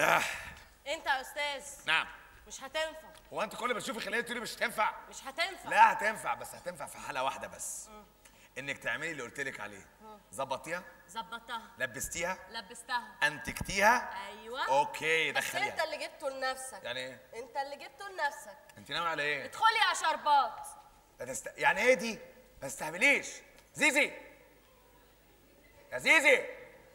آه. انت يا استاذ نعم مش هتنفع هو انت كل ما تشوفي خليه تقولي مش هتنفع مش هتنفع لا هتنفع بس هتنفع في حاله واحده بس انك تعملي اللي قلت لك عليه ظبطيها ظبطتها لبستيها لبستها انتكتيها ايوه اوكي بس انت دخليها اللي جبته لنفسك يعني ايه انت اللي جبته لنفسك انت ناوي على ايه ادخلي يا شربات هتست... يعني ايه دي ما تستهبليش زيزي يا زيزي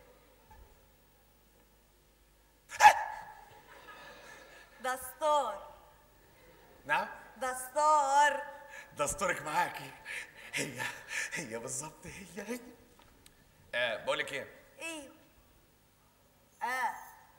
دستور نعم دستور دستورك معاكي هي هي بالظبط هي هي آه بقول لك ايه ايوه اه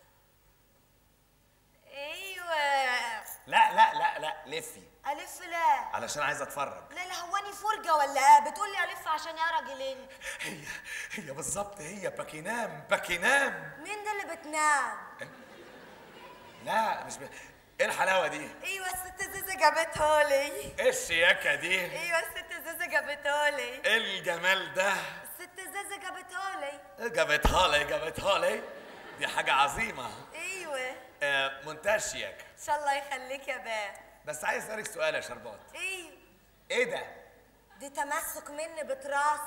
ايوه لا لا لا لا لفي الف لا علشان عايز اتفرج لا لا هواني فرجه ولا ايه بتقول لي الف عشان يا راجلين هي هي بالظبط هي باكينام باكينام مين ده اللي بتنام لا مش ب... ايه الحلاوه دي ايوه الست زيزة جابته لي ايه الشياكه دي ايوه الست زيزة جابته لي ايه الجمال ده الست زيزة جابته لي جابتها لي جابتها لي دي حاجه عظيمه ايوه آه منتهى الشياكه ان شاء الله يخليك يا باه بس عايز اسالك سؤال يا شربات ايوه ايه ده دي تمسك مني بتراس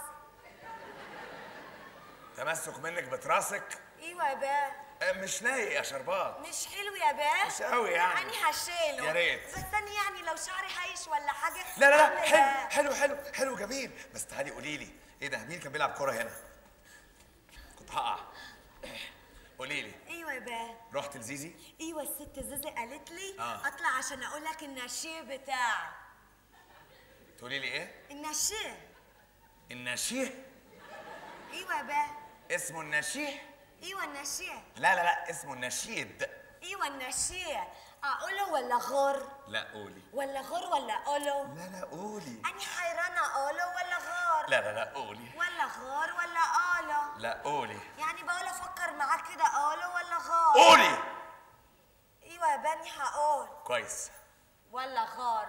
تمسك منك بتراسك ايوه يا باه آه مش لايق يا شربات مش حلو يا باه مش قوي يعني. يعني هشيله يا ريت. بس انا يعني لو شعري هايش ولا حاجه لا لا لا أعمل حلو إيه؟ حلو حلو حلو جميل بس تعالي قولي لي ايه ده مين كان بيلعب كوره هنا كنت هقع قولي لي ايوه يا باه رحت لزيزي ايوه الست زيزي قالت لي آه. اطلع عشان اقول لك النشيه بتاعي تقولي لي ايه النشيه النشيه ايوه يا باه اسمه النشيه ايوه النشيه لا لا لا اسمه النشيد ايوه النشيه اقوله ولا غر لا قولي ولا غر ولا اقوله لا لا قولي اني حيرانه اقوله ولا غار لا لا لا قولي ولا غار ولا اقوله لا قولي يعني بقول افكر معاك كده اقوله ولا غار قولي ايوه يا بني هقول كويس ولا غار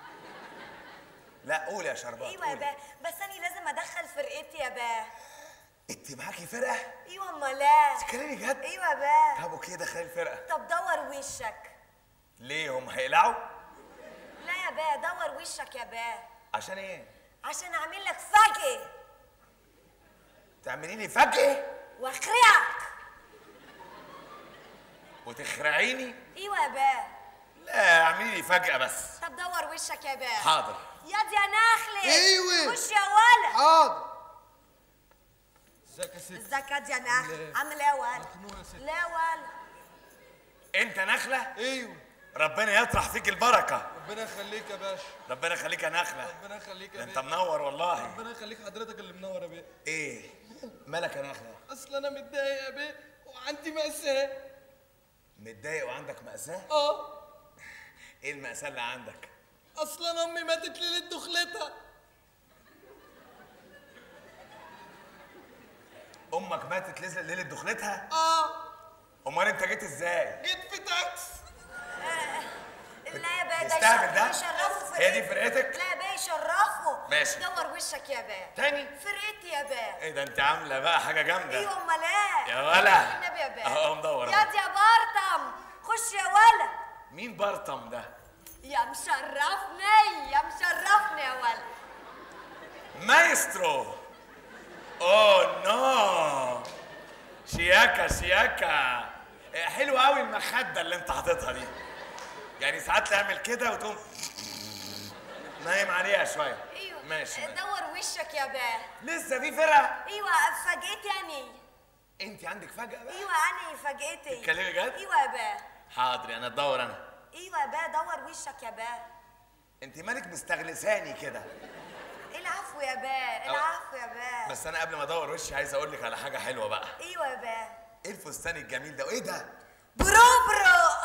لا قولي يا شربات ايوه يا قولي. باه بس انا لازم ادخل فرقتي يا باه انت معاكي فرقه ايوه امال ايه تتكلمي جد ايوه يا باه طب اوكي دخلي الفرقه طب دور وشك ليه هم هيقلعوا لا يا باه دور وشك يا باه عشان ايه عشان اعمل لك فجأة تعملي لي فجأة واخرعك وتخرعيني ايوه يا باه لا اعملي لي فجأة بس طب دور وشك يا باه حاضر ياض يا نخلة أيوة. خش يا ولد حاضر ازيك يا ست ازيك ياض يا لا. نخلة عامل ايه يا ولد مخنوق يا ست لا ولد انت نخلة ايوه ربنا يطرح فيك البركة ربنا يخليك يا باشا ربنا يخليك يا نخلة ربنا يخليك ده يا انت بيه منور والله ربنا يخليك حضرتك اللي منور يا بيه ايه مالك يا نخلة اصل انا متضايق يا بيه وعندي مأساة متضايق وعندك مأساة اه ايه المأساة اللي عندك اصل انا امي ماتت ليلة دخلتها امك ماتت ليلة ليلة دخلتها اه امال انت جيت ازاي جيت في تاكس لا يا باه ده يستهبل ده؟ يشرفوا هي دي فرقتي. فرقتك؟ لا يا باه يشرفوا ماشي. دور وشك يا باه تاني فرقتي يا باه ايه ده انت عاملة بقى حاجة جامدة ايوه امال ايه يا ولا النبي يا باه اهو مدور أهو. ياض يا بارتم خش يا ولد مين برطم ده يا مشرفني يا مشرفني يا ولد مايسترو اوه نو شياكة شياكة إيه، حلوة قوي المخدة اللي انت حاططها دي يعني ساعات تعمل كده وتقوم نايم عليها شوية ايوه ماشي ماشي. دور وشك يا باه لسه في فرقة ايوه فاجئتي يعني انت عندك فجأة بقى ايوه انا فاجئتي تتكلمي جد؟ ايوه يا باه حاضر انا ادور انا ايوه يا باه دور وشك يا باه انت مالك مستغلساني كده العفو يا باه العفو يا باه بس انا قبل ما ادور وشي عايز اقول لك على حاجة حلوة بقى ايوه يا باه ايه الفستان الجميل ده وايه ده برو برو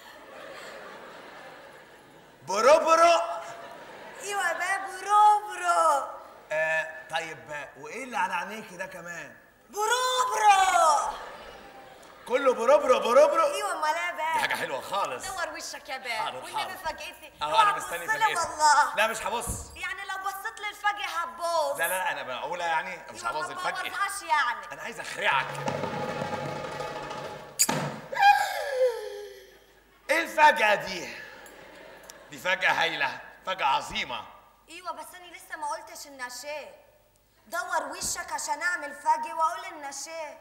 برو برو ايوه يا باه برو برو آه طيب آه، وايه اللي على عينيكي ده كمان برو برو كله برو برو برو برو ايوه امال ايه يا دي باه حاجة حلوة خالص دور وشك يا باه حاضر، والنبي حاضر. فاجئتي اهو اوعى انا مستني تبص لي فجأة والله لا مش هبص يعني لو بصيت للفجأة هتبوظ لا لا لا انا بقولها يعني مش أيوة، هبوظ ما الفجأة بوظهاش يعني انا عايز اخرعك الفجأة دي دي فجأة هايلة فجأة عظيمة ايوه بس انا لسه ما قلتش النشاه دور وشك عشان اعمل فجي واقول النشاه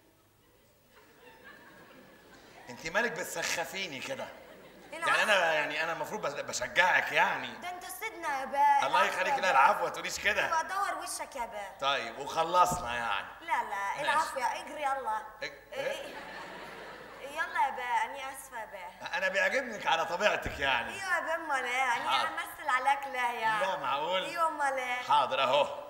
انت مالك بتسخفيني كده العفو. يعني انا يعني انا المفروض بس- بشجعك يعني ده انت سيدنا يا با الله العفو يخليك يا لا با. العفو ما تقوليش كده ايوه دور وشك يا با طيب وخلصنا يعني لا لا العفو يا اجري يلا إج- إيه؟ إيه؟ يلا يا با اني اسفه يا با انا بيعجبنك على طبيعتك يعني ايوه يا با امال ايه اني حاضر. امثل عليك لا يا لا معقول ايوه امال ايه حاضر اهو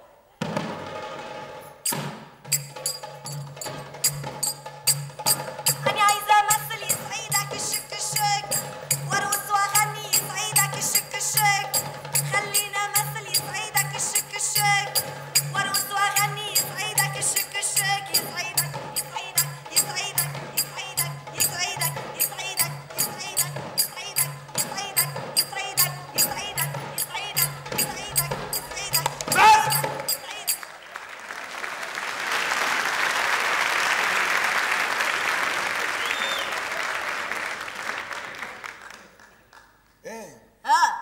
أنا عايزة أمثل يسعدك الشك الشك وأرقص وأغني يسعدك الشك الشك خلينا أمثل يسعدك الشك الشك وأرقص وأغني يسعدك الشك الشك يسعدك يسعدك يسعدك يسعدك يسعدك يسعدك يسعدك يسعدك يسعدك يسعدك يسعدك يسعدك يسعدك يسعدك بس يسعدك ايه ها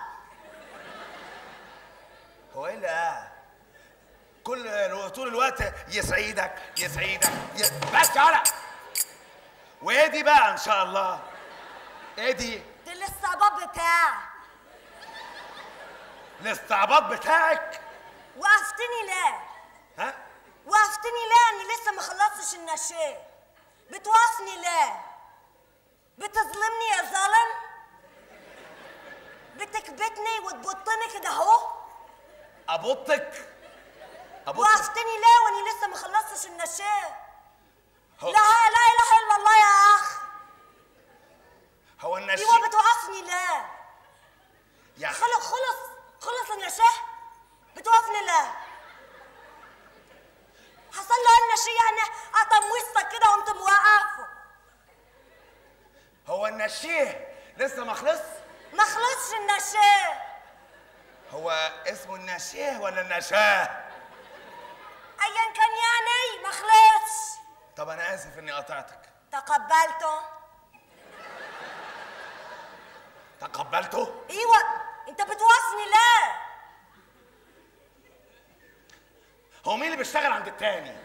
هو ايه اللي قاعد كل طول الوقت يسعدك يسعدك ي... بس يلا وايه دي بقى ان شاء الله ايه دي ده الاستعباط بتاعي الاستعباط بتاعك وقفتني ليه؟ ها وقفتني ليه؟ أنا لسه ما خلصتش النشاه بتوقفني ليه؟ بتظلمني يا ظالم؟ بتكبتني وتبطني كده اهو؟ ابطك ابطك وقفتني ليه وأنا لسه ما خلصتش النشاه؟ هو, لا لا إله إلا الله يا أخ هو النشيد أيوه بتوقفني ليه؟ يا خلص خلص خلص النشاه بتوقفني ليه؟ حصل له النشيه يعني قطم وسطك كده وقمت موقفه هو النشيه لسه ما خلص ما خلصش النشاه هو اسمه النشيه ولا النشاه ايا كان يعني ما خلصش طب انا اسف اني قطعتك تقبلته تقبلته ايوه انت بتوصني ليه هو مين اللي بيشتغل عند التاني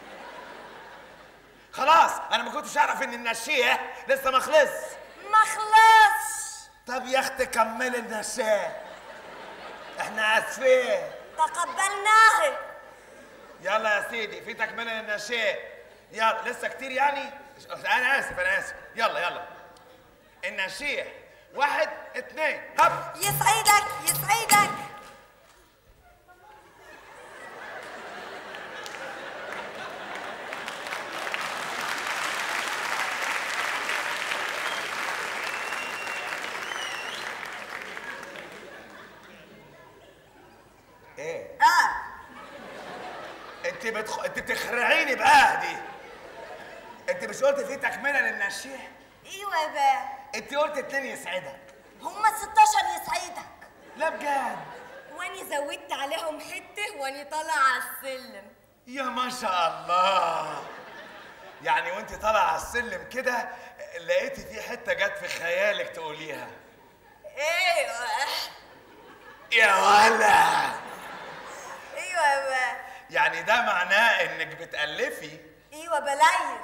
خلاص انا ما كنتش اعرف ان النشيه لسه ما خلص ما خلصش طب يا اختي كملي النشاه احنا اسفين تقبلناه يلا يا سيدي في تكمله للنشاه يلا لسه كتير يعني انا اسف انا اسف يلا يلا النشيه واحد اتنين هب يسعدك يسعدك ايه اه انت بتخ... انت بتخرعيني بقى دي انت مش قلت في تكمله للنشيه ايوه يا باه انت قلت اتنين يسعدك هما 16 يسعدك لا بجد واني زودت عليهم حته واني طالعه على السلم يا ما شاء الله يعني وانت طالعه على السلم كده لقيتي في حته جت في خيالك تقوليها ايوه يا ولا ايوه يا باه يعني ده معناه انك بتألفي ايوه بليف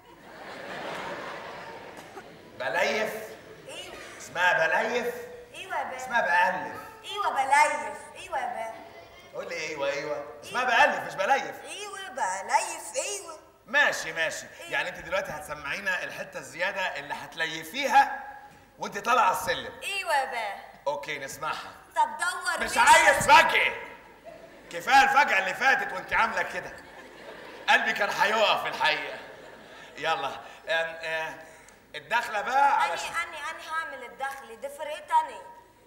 بليف ايوه اسمها بليف ايوه يا باه اسمها بألف ايوه بليف ايوه يا باه قول لي ايوه ايوه اسمها بألف مش بليف ايوه بليف ايوه ماشي ماشي يعني انت دلوقتي هتسمعينا الحته الزياده اللي هتليفيها وانت طالعه على السلم ايوه يا باه اوكي نسمعها طب دور مش وشك. عايز فجأة كفايه الفجأة اللي فاتت وانت عامله كده قلبي كان هيقف الحقيقه يلا آم، آه، الدخله بقى اني علشان اني اني هعمل الدخل دي فرقتني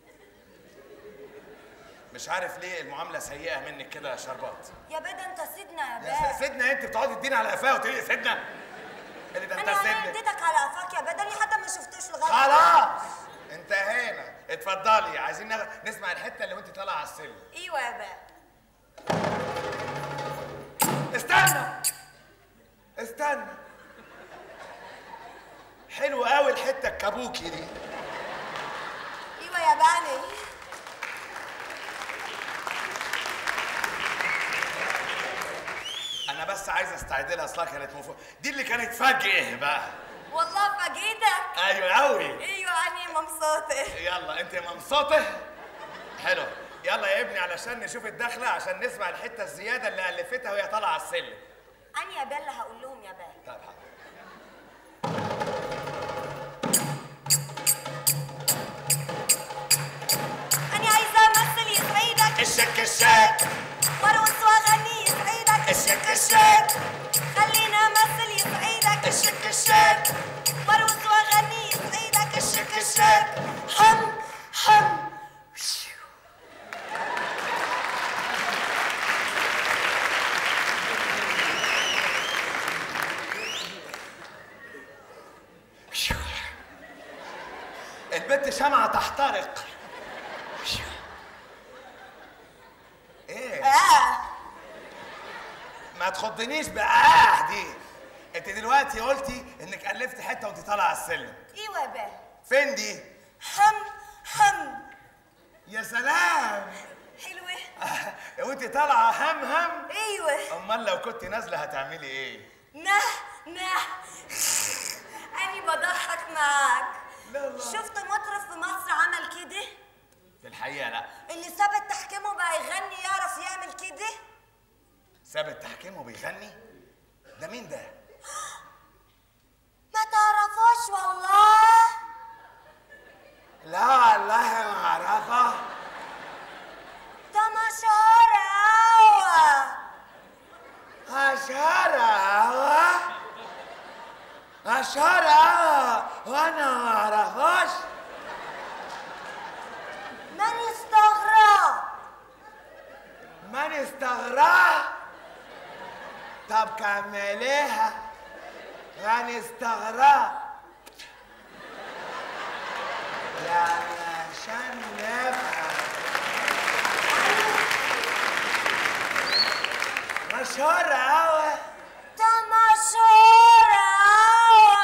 مش عارف ليه المعامله سيئه منك كده يا شربات يا بدا انت سيدنا يا يا باه سيدنا انت بتقعدي تديني على قفاه وتقولي لي سيدنا اللي ده انت انا انا سيدنا اديتك على قفاك يا بدا اني حتى ما شفتوش لغايه خلاص انتهينا اتفضلي عايزين نغ- نسمع الحته اللي وانت طالعه على السلم ايوه يا باه استنى استنى حلو قوي الحته الكابوكي دي ايوه يا بني انا بس عايز استعد لها اصلها كانت مفو... دي اللي كانت فجأة بقى والله فاجئتك ايوه قوي ايوه اني مبسوطه يلا انت مبسوطة حلو يلا يا ابني علشان نشوف الدخلة عشان نسمع الحتة الزيادة اللي ألفتها وهي طالعة على السلم اني يا بيلا هقول لهم يا بيلا طيب حاضر اني عايزه امثل يسعدك الشك الشك وارقص واغني يسعدك الشك الشك خلينا امثل يسعدك الشك الشك وارقص واغني يسعدك الشك الشك حم حم البنت شمعة تحترق ايه اه ما تخضنيش بآه دي انت دلوقتي قلتي انك ألفت حتة وانت طالعة على السلم ايوه يا بيلا فين دي حم حم يا سلام حلوه وانت طالعة هم هم ايوه امال لو كنت نازلة هتعملي ايه نه نه اني بضحك معاك لا لا. شفت مطرب في مصر عمل كده في الحقيقة لا اللي ساب التحكيم وبقى يغني يعرف يعمل كده ساب التحكيم وبيغني ده مين ده ما تعرفوش والله لا والله ما اعرفه ده مشهور قوي أشهر هوا أشهر هوا وأنا ما أعرفوش من يستغرب من استغرب طب كمليها من استغرب يعني عشان نفهم مشهور أوي ده مشهور قوي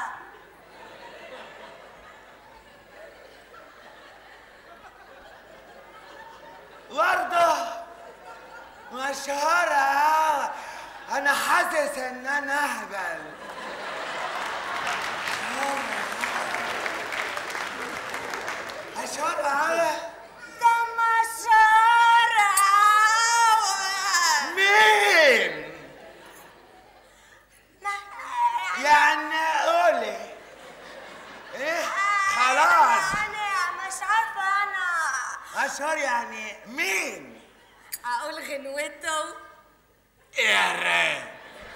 برضه مشهور أوي أنا حاسس إن أنا أهبل مشهور أوي ده مشهور قوي مين؟ يعني قولي ايه خلاص انا مش عارفه انا اشهر يعني مين اقول غنوته يا ريت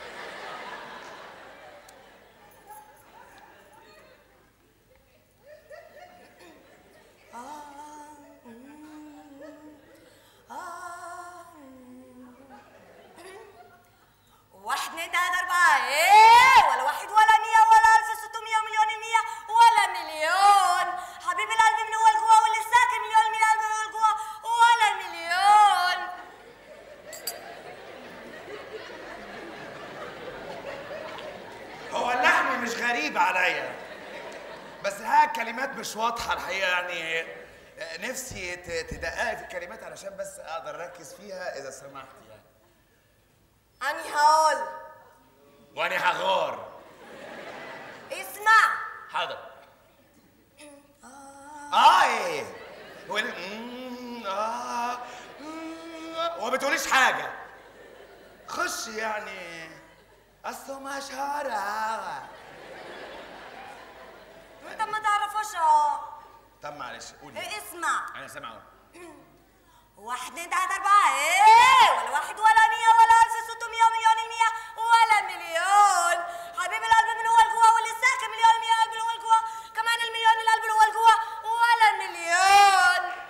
واحد اتنين تلاته اربعه ايه ولا واحد ولا مية ولا الف ستمية مليون مية ولا مليون حبيب القلب من هو لجوا واللي ساكن مليون من القلب من هو لجوا ولا مليون هو اللحن مش غريب عليا بس ها كلمات مش واضحه الحقيقه يعني نفسي ت- تدققي في الكلمات علشان بس اقدر اركز فيها اذا سمحت يعني اني هقول وانا هغار اسمع حاضر اه ايه وال... مم، اه مم، وما بتقوليش حاجه خش يعني اصله مشهور أوي. انت ما تعرفوش اه طب معلش قولي إيه، اسمع انا سامع أهو. واحد اتنين تلاته اربعه ايه ولا واحد ولا مية ولا الف ستمية مليون مية ولا مليون حبيب القلب من هو لجوا واللي ساكن مليون مية قلب من هو لجوا كمان المليون من القلب اللي هو لجوا ولا مليون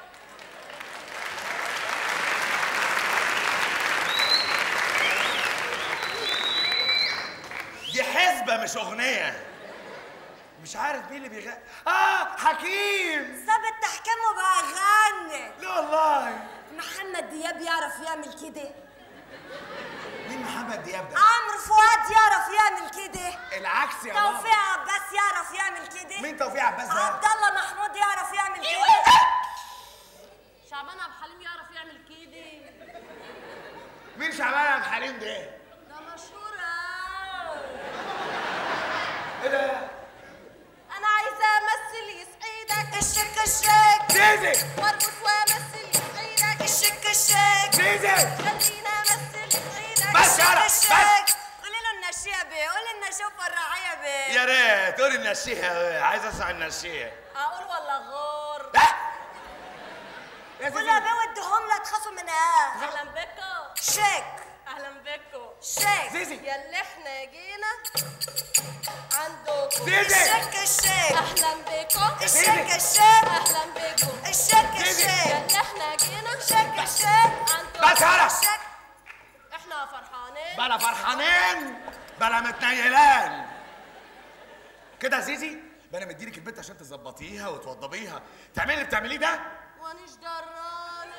دي حسبه مش اغنيه مش عارف مين اللي بيغني اه حكيم ساب التحكيم وبقى غني لا والله محمد دياب يعرف يعمل كده مين محمد دياب ده عمرو فؤاد يعرف يعمل كده العكس يا بابا توفيق عباس يعرف يعمل كده مين توفيق عباس ده عبد الله محمود يعرف يعمل كده شعبان عبد الحليم يعرف يعمل كده مين شعبان عبد الحليم ده ده مشهور أوي. ايه ده انا عايزه امثل يسعدك الشك الشك زيزي وارقص وامثل يسعدك الشك الشك زيزي خلينا امثل يسعدك بس يلا بس الشك قولي له النشيه بيه قولي النشيه فرحيه بيه يا ريت قولي النشيه عايز اسمع النشيه اقول ولا غور لا يا قولي يا زيزي بيه وديهم لا تخافوا منها اهلا بكم شك اهلا بكم شك زيزي يا اللي احنا جينا عندكم زيزي الشك الشك اهلا بكم الشك الشك اهلا بكم الشك زيزي. يا الشك اللي احنا جينا الشك الشك عندكم بس يلا الشك احنا فرحانين بلا فرحانين بلا متنيلان كده يا زيزي ده انا مديلك البنت عشان تظبطيها وتوضبيها تعملي اللي بتعمليه ده وانيش دراني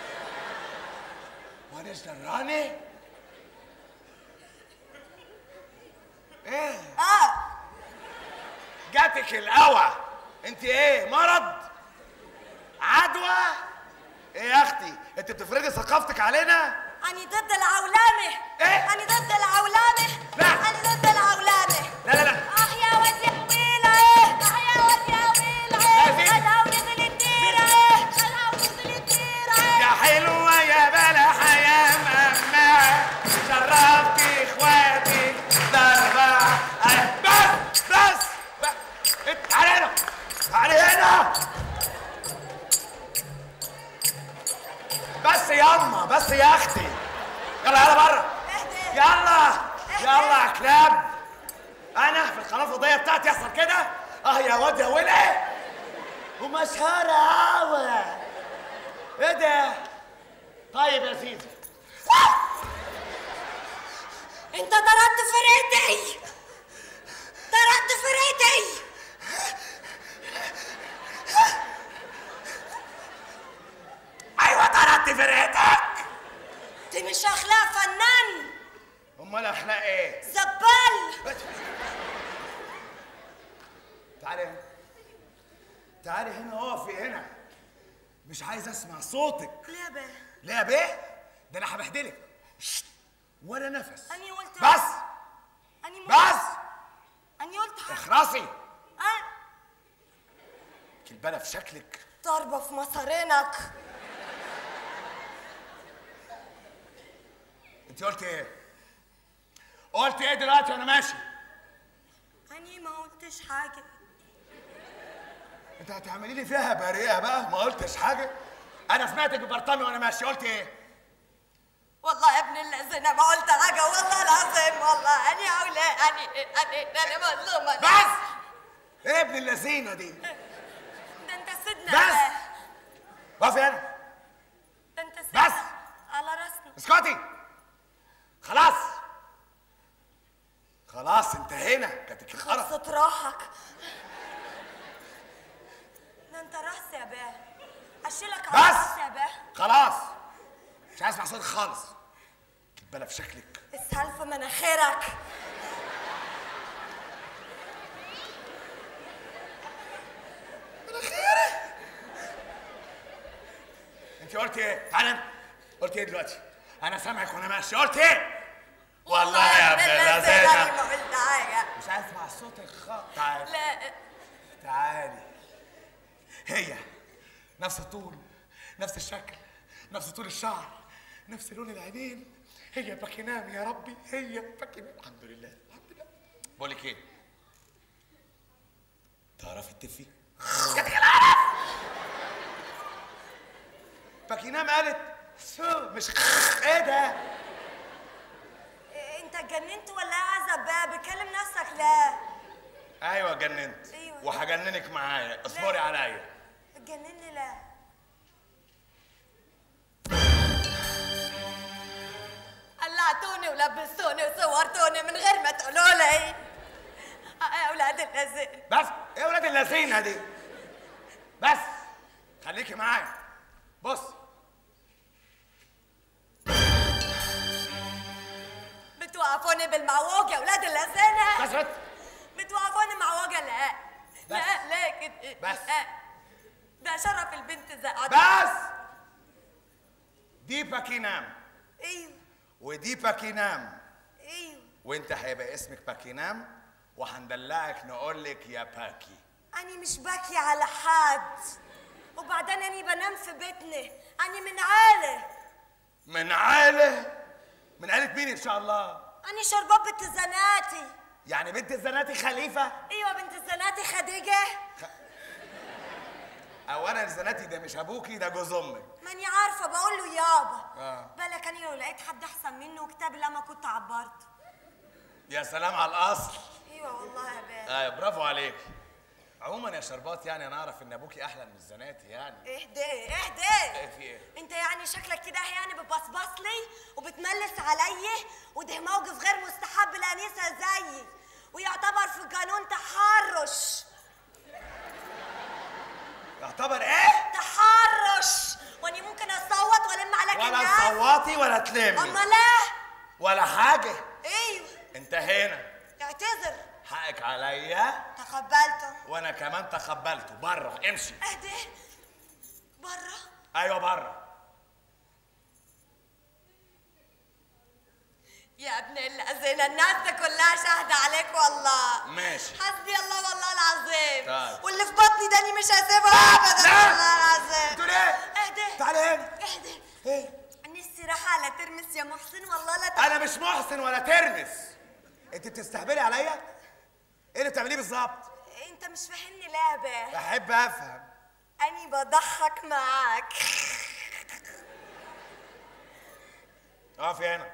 وانا ايش دراني ايه اه جاتك القوى انت ايه مرض عدوى ايه يا اختي انت بتفرضي ثقافتك علينا أنا ضد العولمة إيه؟ أنا ضد العولمة لا. أنا ضد العولمة لا لا لا آه يا واد يا ويلة إيه آه يا واد يا ويلة لا، إيه زين. خدها ونزل الديرة إيه خدها ونزل الديرة إيه يا حلوة يا بلح يا ماما شرفتي اخواتي ضربة بس بس بس انت تعالي هنا تعالي هنا بس ياما بس يا اختي يلا يلا بره اهدى يلا يلا يا كلاب انا في القناه الفضائيه بتاعتي يحصل كده اه يا واد يا ولع ومشهورة قوي ايه ده طيب يا سيدي أنت ضربت فرقتي ضربت فرقتي ايوه طردت فرقتك دي مش أخلاق فنان امال اخلاق ايه زبال تعالي هنا تعالي هنا اقفي هنا مش عايز اسمع صوتك ليه يا بيه ليه يا بيه ده انا هبهدلك شت. ولا نفس أنا قلت بس أنا م- بس أنا قلت حاجة اخرسي أنا كلبانه في شكلك ضربة في مصارينك انت قلت ايه قلت ايه دلوقتي وانا ماشي أنا ما قلتش حاجة انت هتعملي لي فيها بريئه بقى ما قلتش حاجه انا سمعتك ببرطمي وانا ماشي قلت ايه والله يا ابن الذين ما قلت حاجة والله العظيم والله أنا أولى أنا أنا أنا مظلومة بس ايه ابن اللذينه دي ده أنت سيدنا بس. بقى. اقفي هنا ده أنت سيدنا بس. على راسنا اسكتي خلاص خلاص انتهينا كاتك الخرف خلصت روحك ده أنت راس يا باه أشيلك على بس. راسي يا باه خلاص مش عايز اسمع صوتك خالص كبالة في شكلك اسهل في مناخيرك انت قلت ايه تعالى هنا. قلت ايه دلوقتي انا سامعك وانا ماشي قلت ايه والله يا ابن أنا اللذينه ما قلت حاجة مش عايز اسمع صوتك خالص تعالي لا تعالي هي نفس الطول نفس الشكل نفس طول الشعر نفس لون العينين هي باكينام يا ربي هي باكينام الحمد لله الحمد لله بقول لك ايه تعرفي تفي باكينام قالت سو مش ايه ده إيه، أنت اتجننت ولا إيه عزب بقى بكلم نفسك لا ايوه جننت أيوة. وهجننك معايا اصبري لا. عليا اتجنني لا قلعتوني ولبستوني وصورتوني من غير ما تقولوا لي آه، يا اولاد الذين بس ايه ولاد اللذينه دي بس خليكي معايا بص بتوقفوني بالمعوج يا ولاد اللذينة بس بتوقفوني معوجة لا لا بس. لا كده بس. لا. ده شرف البنت زقط بس دي باكينام ايوه ودي باكينام ايوه وانت هيبقى اسمك باكينام وهندلعك نقول لك يا باكي أنا مش باكي على حد وبعدين أنا بنام في بيتنا أنا من عالة من عائلة من عائلة مين ان شاء الله أنا شربابة الزناتي يعني بنت الزناتي خليفة أيوة بنت الزناتي خديجة اولا الزناتي ده مش ابوكي ده جوز امك ماني عارفة بقول له يابا آه. بالك أنا لو لقيت حد أحسن منه كتاب لما كنت عبرته يا سلام على الاصل أيوة والله يا بيه ايوه برافو عليك عموما يا شربات يعني انا اعرف ان ابوكي احلى من الزناتي يعني اهدي ايه اهدي في ايه انت يعني شكلك كده يعني بتبصبص لي وبتملس عليا وده موقف غير مستحب لانسه زيي ويعتبر في قانون تحرش يعتبر ايه تحرش واني ممكن اصوت والم عليك ولا الناس تصوتي ولا تلمي اما لا ولا حاجه ايوه انتهينا اعتذر حقك عليا تقبلته وانا كمان تقبلته بره امشي اهدي بره ايوه بره يا ابن الذين الناس دي كلها شاهدة عليك والله ماشي. حسبي الله والله العظيم طيب. واللي في بطني ده أنا مش هسيبها ابدا لا. والله العظيم بتقول ايه اهدي تعالي هنا اهدي ايه نفسي رايحة على ترمس يا محسن والله لا ت... انا مش محسن ولا ترمس انت بتستهبلي عليا ايه اللي بتعمليه بالظبط انت مش فاهمني لعبة بحب افهم اني بضحك معاك اقفي هنا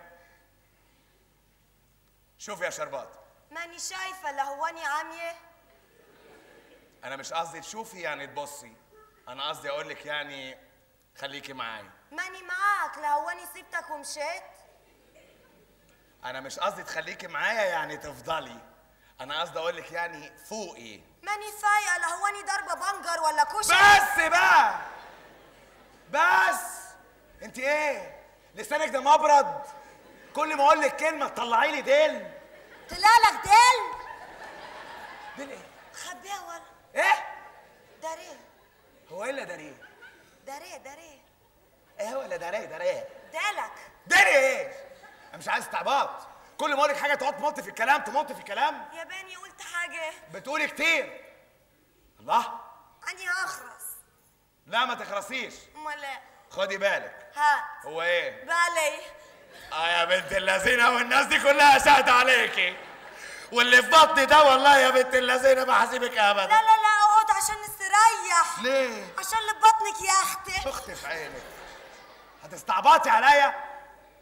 شوف يا شربات ماني شايفة لهواني عمية انا مش قصدي تشوفي يعني تبصي انا قصدي اقول لك يعني خليكي معايا ماني معاك لهواني سبتك ومشيت انا مش قصدي تخليكي معايا يعني تفضلي انا قصدي اقول لك يعني فوقي ماني فايقة لهواني ضربة بنجر ولا كشري بس بقى بس انت ايه لسانك ده مبرد كل ما اقول لك كلمه تطلعي لي ديل طلعلك ديل ديل ايه خبيها ولا ايه داريه هو ايه اللي داريه داريه داريه ايه هو اللي داريه داريه دالك داري ايه انا مش عايز استعباط كل ما اقول لك حاجه تقعد تمط في الكلام تمط في الكلام يا بني قلت حاجة بتقولي كتير الله أني هخرس لا ما تخرسيش أمال لا خدي بالك هات هو ايه بالي اه يا بنت اللذينه والناس دي كلها شاهده عليكي واللي في بطني ده والله يا بنت اللذينه ما هسيبك لا ابدا لا لا اقعد عشان نستريح ليه عشان اللي ببطنك يا أختي اختي في عينك هتستعبطي عليا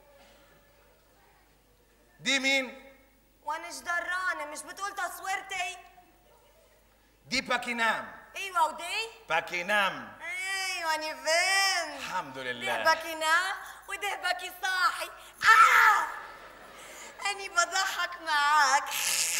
دي مين وأنا إيش درانة مش بتقول تصويرتي دي باكينام أيوة ودي باكينام أيوة أنا فين الحمد ده لله باكينا وده باكي صاحي آه أني بضحك معاك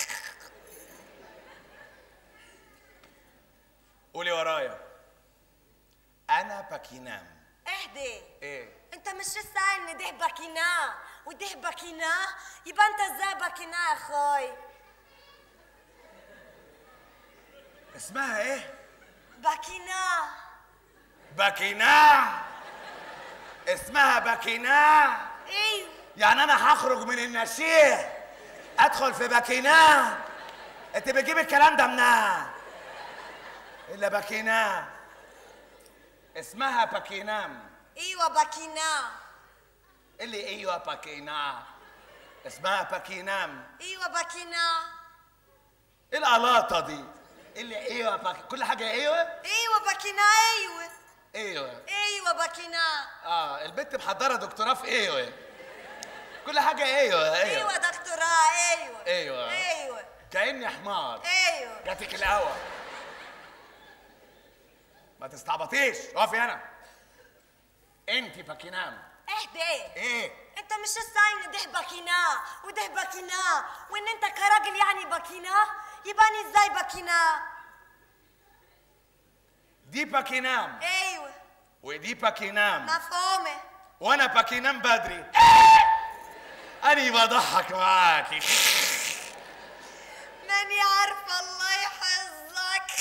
قولي ورايا انا باكينام اهدي ايه انت مش لسه قايل ان ده باكينا وده باكينا يبقى انت ازاي باكينا يا اخوي اسمها ايه باكينا باكينا اسمها باكينا ايوه يعني انا هخرج من النشية ادخل في باكينا انت بتجيب الكلام ده منها الا باكينا اسمها باكينام ايوه باكينا اللي ايوه باكينا اسمها باكينام ايوه باكينا ايه القلاطه دي اللي ايوه باك... كل حاجه ايوه ايوه باكينا ايوه ايوه ايوه باكينا اه البنت محضره دكتوراه في ايوه كل حاجه ايوه ايوه ايوه دكتوراه ايوه ايوه ايوه كاني حمار ايوه جاتك الهوا ما تستعبطيش اقفي هنا انت باكينام اهدي ايه انت مش لسه قايل ان ده باكينا وده باكينا وان انت كراجل يعني باكينا يبقى انا ازاي باكينا دي باكينام ايوه ودي باكينام مفهومه وانا باكينام بدري اني بضحك معاكي ماني عارفه الله يحفظك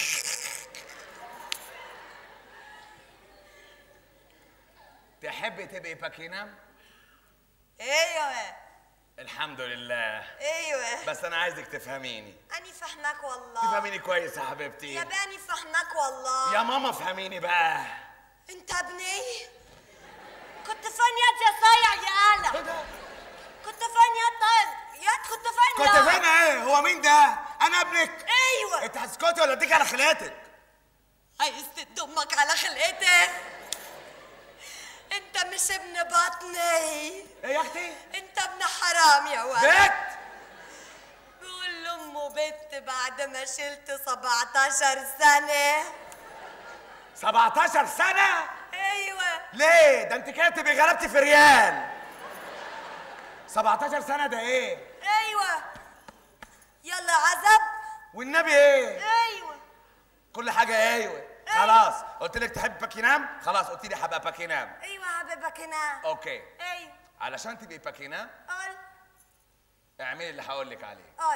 تحبي تبقي باكينام ايوه الحمد لله ايوه بس انا عايزك تفهميني اني فهمك والله تفهميني كويس يا حبيبتي يا باني فهمك والله يا ماما فهميني بقى انت ابني كنت فين يا يا صايع يا آلة كنت فين يا طيب يا كنت فين كنت يا؟ فين ايه هو مين ده انا ابنك ايوه انت هتسكتي ولا اديك على خلقتك عايز تدمك على خلقتك انت مش ابن بطني ايه يا اختي انت ابن حرام يا ولد بيت بقول لامه بنت بعد ما شلت 17 سنة 17 سنة ايوه ليه ده انت كده تبقي غلبتي في ريال 17 سنة ده ايه ايوه يلا عزب والنبي ايه ايوه كل حاجة ايوه خلاص قلت لك تحب باكينام خلاص قلت لي هبقى باكينام ايوه حبيبك هنا اوكي ايوه علشان تبقي باكينام قول اعملي اللي هقول لك عليه قول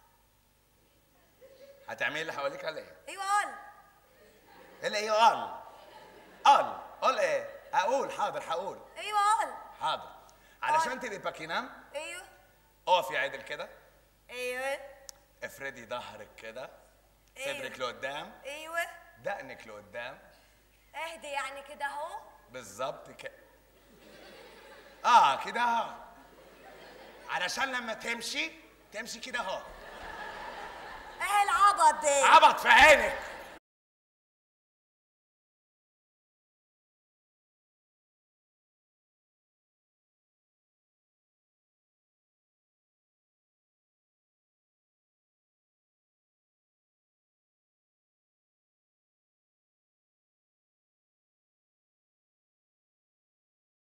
هتعملي اللي هقول لك عليه ايوه قول ايه اللي ايه قال قال قال ايه هقول حاضر هقول ايوه قول حاضر علشان تبقي باكينام ايوه اقفي عدل كده ايوه افردي ظهرك كده أيوة. صدرك لقدام ايوه دقنك لقدام اهدي يعني كده اهو بالظبط كده اه كده اهو علشان لما تمشي تمشي كده اهو ايه العبط ده عبط في عينك